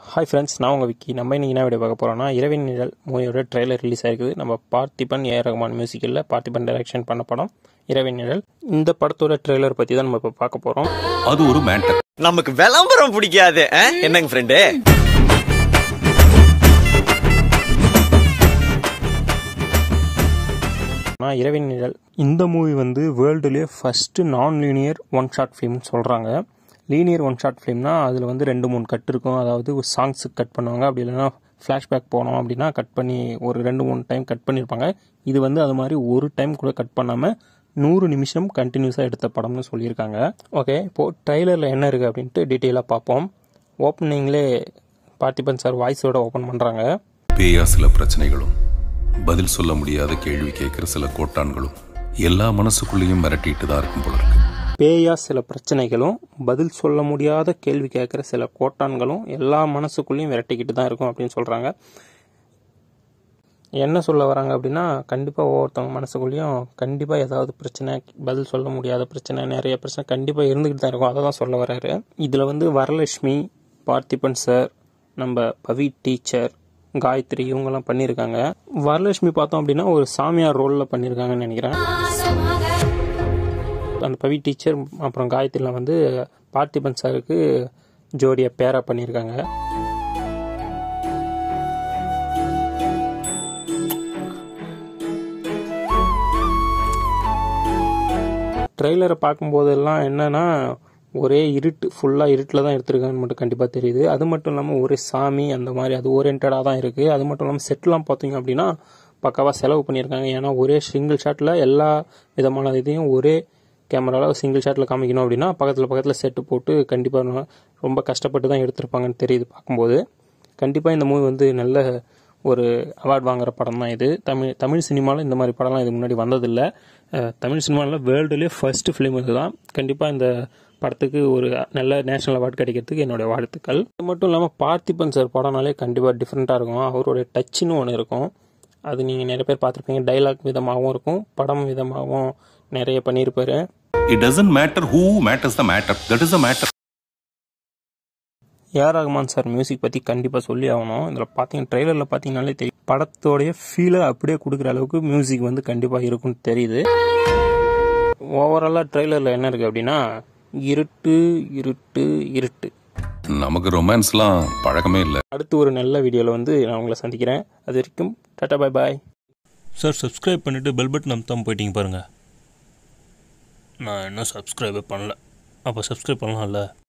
Hi friends நான் உங்கள் விக்கி நம்ம இன்னைக்கு என்ன வீடியோ பார்க்க போகிறோம்னா இரவின் நிழல் மூவியோட ட்ரெய்லர் ரிலீஸ் ஆயிருக்குது நம்ம பார்த்திபன் ஏ ரகுமான் மியூசிக்கில் பார்த்திபன் டைரக்ஷன் பண்ண படம் இரவின் நிழல் இந்த படத்தோட ட்ரெய்லர் பற்றி தான் நம்ம இப்போ பார்க்க போகிறோம் அது ஒரு மேட்டர் நமக்கு விளம்பரம் பிடிக்காது ஆ? என்னங்க ஃப்ரெண்டு ஆனால் இரவின் நிழல் இந்த மூவி வந்து வேர்ல்டுலேயே first non linear one shot ஃபிலிம்னு சொல்கிறாங்க லீனியர் ஒன் ஷாட் ஃபிலிம்னா அதில் வந்து ரெண்டு மூணு கட் இருக்கும் அதாவது ஒரு சாங்ஸுக்கு கட் பண்ணுவாங்க அப்படி இல்லைன்னா ஃப்ளாஷ்பேக் போனோம் அப்படின்னா கட் பண்ணி ஒரு ரெண்டு மூணு டைம் கட் பண்ணியிருப்பாங்க இது வந்து அது மாதிரி ஒரு டைம் கூட கட் பண்ணாமல் நூறு நிமிஷம் கண்டினியூஸாக எடுத்த படம்னு சொல்லியிருக்காங்க ஓகே இப்போது ட்ரைலரில் என்ன இருக்குது அப்படின்ட்டு டீட்டெயிலாக பார்ப்போம் ஓப்பனிங்லே பார்த்திபன் சார் வாய்ஸோட ஓப்பன் பண்ணுறாங்க பேயா சில பிரச்சனைகளும் பதில் சொல்ல முடியாத கேள்வி கேட்கிற சில கோட்டான்களும் எல்லா மனசுக்குள்ளேயும் மிரட்டிட்டு தான் இருக்கும் போல இருக்கு பேயா சில பிரச்சனைகளும் பதில் சொல்ல முடியாத கேள்வி கேட்குற சில கோட்டான்களும் எல்லா மனசுக்குள்ளேயும் விரட்டிக்கிட்டு தான் இருக்கும் அப்படின்னு சொல்கிறாங்க என்ன சொல்ல வராங்க அப்படின்னா கண்டிப்பாக ஒவ்வொருத்தவங்க மனசுக்குள்ளேயும் கண்டிப்பாக ஏதாவது பிரச்சனை பதில் சொல்ல முடியாத பிரச்சனை நிறைய பிரச்சனை கண்டிப்பாக இருந்துக்கிட்டு தான் இருக்கும் அதை தான் சொல்ல வராரு இதில் வந்து வரலட்சுமி பார்த்திபன் சார் நம்ம பவி டீச்சர் காயத்ரி இவங்கெல்லாம் பண்ணியிருக்காங்க வரலட்சுமி பார்த்தோம் அப்படின்னா ஒரு சாமியார் ரோலில் பண்ணியிருக்காங்கன்னு நினைக்கிறேன் அந்த பவி டீச்சர் அப்புறம் காயத்ரிலாம் வந்து பார்த்திபன் சாருக்கு ஜோடியை பேரா பண்ணியிருக்காங்க ட்ரெய்லரை பார்க்கும்போதெல்லாம் என்னன்னா ஒரே இருட்டு ஃபுல்லாக இருட்டில் தான் எடுத்திருக்காங்கன்னு மட்டும் கண்டிப்பாக தெரியுது அது மட்டும் இல்லாமல் ஒரே சாமி அந்த மாதிரி அது ஓரியன்டாக தான் இருக்குது அது மட்டும் இல்லாமல் செட்லாம் பார்த்தீங்க அப்படின்னா பக்காவாக செலவு பண்ணியிருக்காங்க ஏன்னா ஒரே சிங்கிள் ஷாட்டில் எல்லா விதமான இதையும் ஒரே கேமராவில் சிங்கிள் ஷாட்டில் காமிக்கணும் அப்படின்னா பக்கத்தில் பக்கத்தில் செட்டு போட்டு கண்டிப்பாக ரொம்ப கஷ்டப்பட்டு தான் எடுத்திருப்பாங்கன்னு தெரியுது பார்க்கும்போது கண்டிப்பாக இந்த மூவி வந்து நல்ல ஒரு அவார்ட் வாங்குற படம் தான் இது தமிழ் தமிழ் சினிமாவில் இந்த மாதிரி படம்லாம் இதுக்கு முன்னாடி வந்ததில்லை அஹ், தமிழ் சினிமாவில் வேர்ல்டுலேயே ஃபர்ஸ்ட் ஃபிலிம் இதுதான் கண்டிப்பாக இந்த படத்துக்கு ஒரு நல்ல நேஷனல் அவார்டு கிடைக்கிறதுக்கு என்னுடைய வாழ்த்துக்கள் அது மட்டும் இல்லாமல் பார்த்திபன் சார் படம்னாலே கண்டிப்பாக டிஃப்ரெண்ட்டாக இருக்கும் அவருடைய டச்சுன்னு ஒன்று இருக்கும் அது நீங்கள் நிறைய பேர் பார்த்துருப்பீங்க டைலாக் விதமாகவும் இருக்கும் படம் விதமாகவும் நிறைய பண்ணியிருப்பாரு it doesn't matter who matters the matter that is the matter A R Rahman sir music பற்றி கண்டிப்பாக சொல்லி ஆகணும் இதில் பார்த்தீங்கன்னா ட்ரெய்லரில் பார்த்தீங்கனாலே தெரியும் படத்தோடைய ஃபீலை அப்படியே கொடுக்குற அளவுக்கு மியூசிக் வந்து கண்டிப்பாக இருக்கும்னு தெரியுது ஓவராலாக ட்ரெய்லரில் என்ன இருக்குது அப்படின்னா இருட்டு இருட்டு இருட்டு நமக்கு ரொமான்ஸ்லாம் பழக்கமே இல்லை அடுத்து ஒரு நல்ல வீடியோவில் வந்து நான் உங்களை சந்திக்கிறேன் அது வரைக்கும் tata bye bye sir subscribe பண்ணிவிட்டு பெல் பட்டன் அமுத்தாம போயிட்டீங்க பாருங்கள் நான் இன்னும் சப்ஸ்கிரைபே பண்ணல அப்போ சப்ஸ்கிரைப் பண்ணலாம்ல